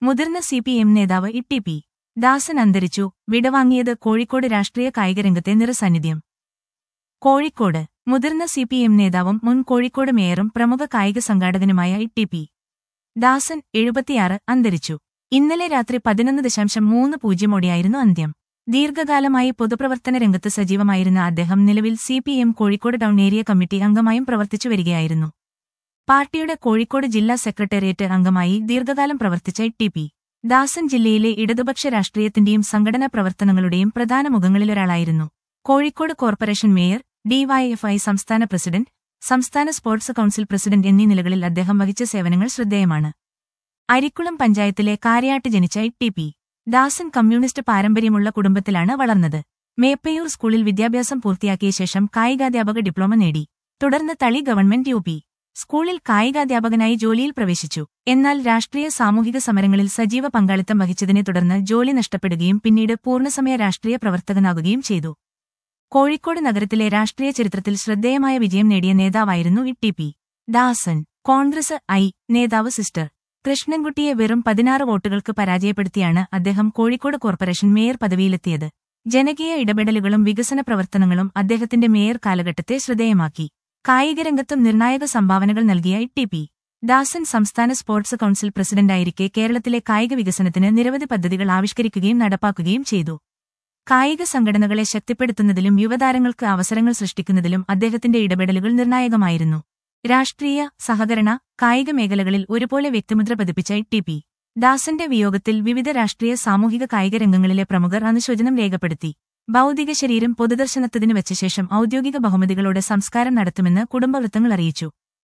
മുതിർന്ന C P M നേതാവ് ഇട്ടി P ദാസൻ അന്തരിച്ചു വിടവാങ്ങിയത് കോഴിക്കോട് രാഷ്ട്രീയ കായികരംഗത്തെ നിറസാന്നിധ്യം കോഴിക്കോട് മുതിർന്ന സി പി എം നേതാവും മുൻ കോഴിക്കോട് മേയറും പ്രമുഖ കായിക സംഘാടകനുമായ ഇട്ടി പി ദാസൻ എഴുപത്തിയാറ് അന്തരിച്ചു ഇന്നലെ രാത്രി പതിനൊന്ന് ദശാംശം മൂന്ന് പൂജ്യമോടെയായിരുന്നു അന്ത്യം ദീർഘകാലമായി പൊതുപ്രവർത്തന രംഗത്ത് സജീവമായിരുന്ന അദ്ദേഹം നിലവിൽ C P M Kozhikode town area committee അംഗമായും പ്രവർത്തിച്ചു വരികയായിരുന്നു പാർട്ടിയുടെ കോഴിക്കോട് ജില്ലാ സെക്രട്ടേറിയറ്റ് അംഗമായി ദീർഘകാലം പ്രവർത്തിച്ച ടി പി ദാസൻ ജില്ലയിലെ ഇടതുപക്ഷ രാഷ്ട്രീയത്തിന്റെയും സംഘടനാ പ്രവർത്തനങ്ങളുടെയും പ്രധാന മുഖങ്ങളിലൊരാളായിരുന്നു കോഴിക്കോട് കോർപ്പറേഷൻ മേയർ ഡിവൈഎഫ്ഐ സംസ്ഥാന പ്രസിഡന്റ് സംസ്ഥാന സ്പോർട്സ് കൌൺസിൽ പ്രസിഡന്റ് എന്നീ നിലകളിൽ അദ്ദേഹം വഹിച്ച സേവനങ്ങൾ ശ്രദ്ധേയമാണ് അരിക്കുളം പഞ്ചായത്തിലെ കാരയാട്ട് ജനിച്ച ടി പി ദാസൻ കമ്മ്യൂണിസ്റ്റ് പാരമ്പര്യമുള്ള കുടുംബത്തിലാണ് വളർന്നത് മേപ്പയൂർ സ്കൂളിൽ വിദ്യാഭ്യാസം പൂർത്തിയാക്കിയ ശേഷം കായികാധ്യാപക ഡിപ്ലോമ നേടി തുടർന്ന് തളി ഗവൺമെന്റ് യു പി സ്കൂളിൽ കായികാധ്യാപകനായി ജോലിയിൽ പ്രവേശിച്ചു എന്നാൽ രാഷ്ട്രീയ സാമൂഹിക സമരങ്ങളിൽ സജീവ പങ്കാളിത്തം വഹിച്ചതിനെ തുടർന്ന് ജോലി നഷ്ടപ്പെടുകയും പിന്നീട് പൂർണ്ണസമയ രാഷ്ട്രീയ പ്രവർത്തകനാകുകയും ചെയ്തു കോഴിക്കോട് നഗരത്തിലെ രാഷ്ട്രീയ ചരിത്രത്തിൽ ശ്രദ്ധേയമായ വിജയം നേടിയ നേതാവായിരുന്നു E P Dasan Congress I നേതാവ് സിസ്റ്റർ കൃഷ്ണൻകുട്ടിയെ വെറും പതിനാറ് വോട്ടുകൾക്ക് പരാജയപ്പെടുത്തിയാണ് അദ്ദേഹം കോഴിക്കോട് കോർപ്പറേഷൻ മേയർ പദവിയിലെത്തിയത് ജനകീയ ഇടപെടലുകളും വികസന പ്രവർത്തനങ്ങളും അദ്ദേഹത്തിന്റെ മേയർ കാലഘട്ടത്തെ ശ്രദ്ധേയമാക്കി കായികരംഗത്തും നിർണായക സംഭാവനകൾ നൽകിയ ടി പി ദാസൻ സംസ്ഥാന സ്പോർട്സ് കൌൺസിൽ പ്രസിഡന്റായിരിക്കെ കേരളത്തിലെ കായിക വികസനത്തിന് നിരവധി പദ്ധതികൾ ആവിഷ്കരിക്കുകയും നടപ്പാക്കുകയും ചെയ്തു കായിക സംഘടനകളെ ശക്തിപ്പെടുത്തുന്നതിലും യുവതാരങ്ങൾക്ക് അവസരങ്ങൾ സൃഷ്ടിക്കുന്നതിലും അദ്ദേഹത്തിന്റെ ഇടപെടലുകൾ നിർണായകമായിരുന്നു രാഷ്ട്രീയ സഹകരണ കായിക മേഖലകളിൽ ഒരുപോലെ വ്യക്തിമുദ്ര പതിപ്പിച്ച ടി പി ദാസന്റെ വിയോഗത്തിൽ വിവിധ രാഷ്ട്രീയ സാമൂഹിക കായിക രംഗങ്ങളിലെ പ്രമുഖർ അനുശോചനം രേഖപ്പെടുത്തി ഭൗതിക ശരീരം പൊതുദർശനത്തിന് വെച്ച ശേഷം ഔദ്യോഗിക ബഹുമതികളോടെ സംസ്കാരം നടത്തുമെന്ന് കുടുംബവൃത്തങ്ങൾ അറിയിച്ചു